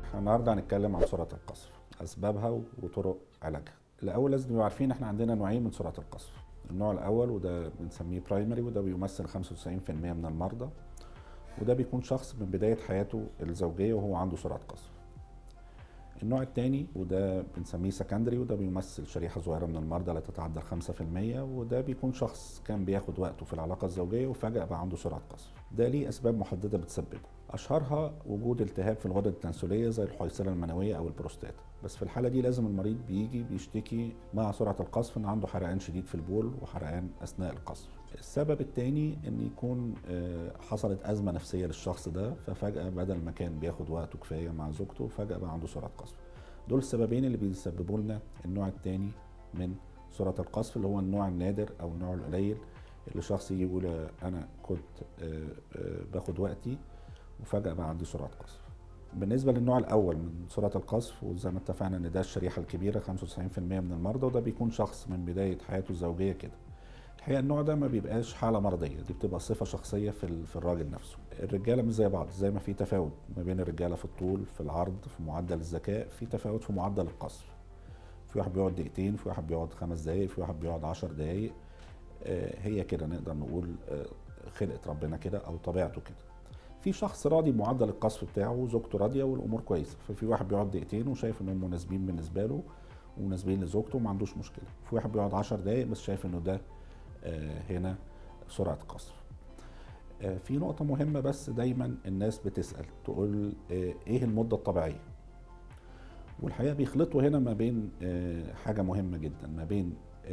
احنا النهارده هنتكلم عن سرعه القصف اسبابها وطرق علاجها الاول لازم نبقى عارفين احنا عندنا نوعين من سرعه القصف النوع الاول وده بنسميه برايمري وده بيمثل 95% من المرضى وده بيكون شخص من بدايه حياته الزوجيه وهو عنده سرعه قصف النوع الثاني وده بنسميه سكندري وده بيمثل شريحه صغيره من المرضى لا تتعدى 5% وده بيكون شخص كان بياخد وقته في العلاقه الزوجيه وفجاه بقى عنده سرعه قصف ده ليه اسباب محدده بتسببه اشهرها وجود التهاب في الغدد التناسليه زي الحويصله المنويه او البروستاتا بس في الحاله دي لازم المريض بيجي بيشتكي مع سرعه القصف ان عنده حرقان شديد في البول وحرقان اثناء القصف السبب الثاني ان يكون حصلت ازمه نفسيه للشخص ده ففجاه بدل ما كان بياخد وقته كفايه مع زوجته فجاه بقى عنده سرعه قصف دول السببين اللي بيسببوا لنا النوع الثاني من سرعه القصف اللي هو النوع النادر او النوع القليل اللي شخص يجي يقول انا كنت باخد وقتي وفجاه بقى عندي سرعه قصف بالنسبه للنوع الاول من سرعه القصف وزي ما اتفقنا ان ده الشريحه الكبيره 95% من المرضى وده بيكون شخص من بدايه حياته الزوجيه كده الحقيقه النوع ده ما بيبقاش حاله مرضيه دي بتبقى صفه شخصيه في في الراجل نفسه الرجاله مش زي بعض زي ما في تفاوت ما بين الرجاله في الطول في العرض في معدل الذكاء في تفاوت في معدل القصف في واحد بيقعد دقيقتين في واحد بيقعد خمس دقايق في واحد بيقعد عشر دقايق هي كده نقدر نقول خلقه ربنا كده او طبيعته كده في شخص راضي بمعدل القصف بتاعه وزوجته راضيه والامور كويسه ففي واحد بيقعد دقيقتين وشايف انهم مناسبين بالنسبه له ومناسبين لزوجته وما عندوش مشكله في واحد بيقعد 10 دقايق بس شايف انه ده آه هنا سرعه قصف آه في نقطه مهمه بس دايما الناس بتسال تقول آه ايه المده الطبيعيه والحقيقه بيخلطوا هنا ما بين حاجه مهمه جدا ما بين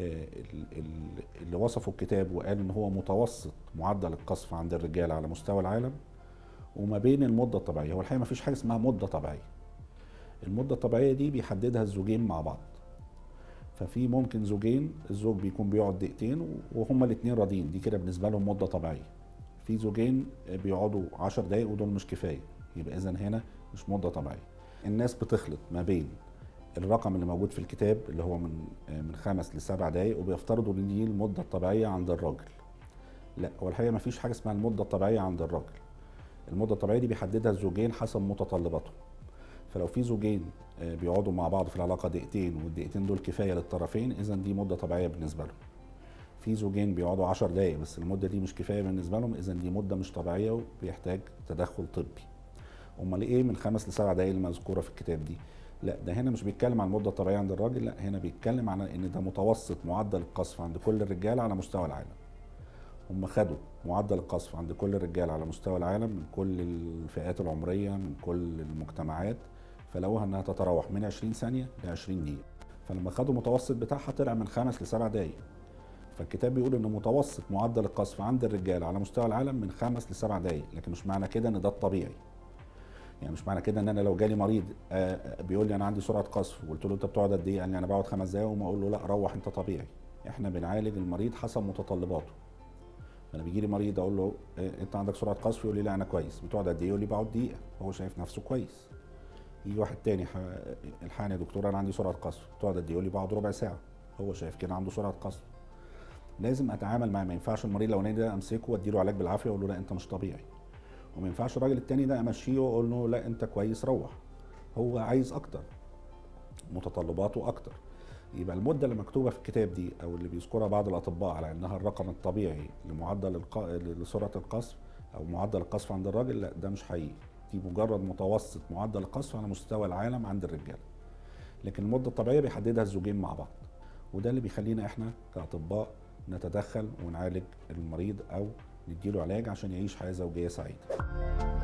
اللي وصفوا الكتاب وقال ان هو متوسط معدل القصف عند الرجال على مستوى العالم وما بين المده الطبيعيه هو الحقيقه ما فيش حاجه اسمها مده طبيعيه المده الطبيعيه دي بيحددها الزوجين مع بعض ففي ممكن زوجين الزوج بيكون بيقعد دقيقتين وهما الاثنين راضيين دي كده بالنسبه لهم مده طبيعيه في زوجين بيقعدوا 10 دقايق ودول مش كفايه يبقى اذا هنا مش مده طبيعيه الناس بتخلط ما بين الرقم اللي موجود في الكتاب اللي هو من من خمس لسبع دقايق وبيفترضوا ان دي المده الطبيعيه عند الراجل لا هو الحقيقه ما فيش حاجه اسمها المده الطبيعيه عند الراجل المده الطبيعيه دي بيحددها الزوجين حسب متطلباتهم فلو في زوجين بيقعدوا مع بعض في العلاقه دقيقتين والدقيقتين دول كفايه للطرفين اذا دي مده طبيعيه بالنسبه لهم في زوجين بيقعدوا 10 دقايق بس المده دي مش كفايه بالنسبه لهم اذا دي مده مش طبيعيه وبيحتاج تدخل طبي امال ايه من خمس لسبع دقايق المذكوره في الكتاب دي لا ده هنا مش بيتكلم عن المده الطبيعيه عند الراجل لا هنا بيتكلم عن ان ده متوسط معدل القصف عند كل الرجال على مستوى العالم هم خدوا معدل القصف عند كل الرجال على مستوى العالم من كل الفئات العمريه من كل المجتمعات فلقوها انها تتراوح من 20 ثانيه ل 20 دقيقه فلما خدوا المتوسط بتاعها طلع من خمس لسبع دقائق فالكتاب بيقول ان متوسط معدل القصف عند الرجال على مستوى العالم من خمس لسبع دقائق لكن مش معنى كده ان ده الطبيعي يعني مش معنى كده ان انا لو جالي مريض بيقول لي انا عندي سرعه قصف وقلت له انت بتقعد قد ايه؟ قال لي انا بقعد خمس دقايق وما اقول له لا روح انت طبيعي احنا بنعالج المريض حسب متطلباته فانا بيجي لي مريض اقول له إيه انت عندك سرعه قصف يقول لي لا انا كويس بتقعد قد ايه؟ يقول لي بقعد دقيقه هو شايف نفسه كويس يجي واحد تاني الحقني يا دكتور انا عندي سرعه قصف بتقعد قد ايه؟ يقول لي بقعد ربع ساعه هو شايف كده عنده سرعه قصف لازم اتعامل معاه ما ينفعش المريض الاولاني ده امسكه واديله علاج بالعافيه واقول له لا انت مش طبيعي وما ينفعش الراجل التاني ده امشيه واقول له لا انت كويس روح هو عايز اكتر متطلباته اكتر يبقى المده اللي مكتوبه في الكتاب دي او اللي بيذكرها بعض الاطباء على انها الرقم الطبيعي لمعدل الق... لسرعه القصف او معدل القصف عند الراجل لا ده مش حقيقي دي مجرد متوسط معدل القصف على مستوى العالم عند الرجال لكن المده الطبيعيه بيحددها الزوجين مع بعض وده اللي بيخلينا احنا كاطباء نتدخل ونعالج المريض او نديله علاج عشان يعيش حياه زوجيه سعيده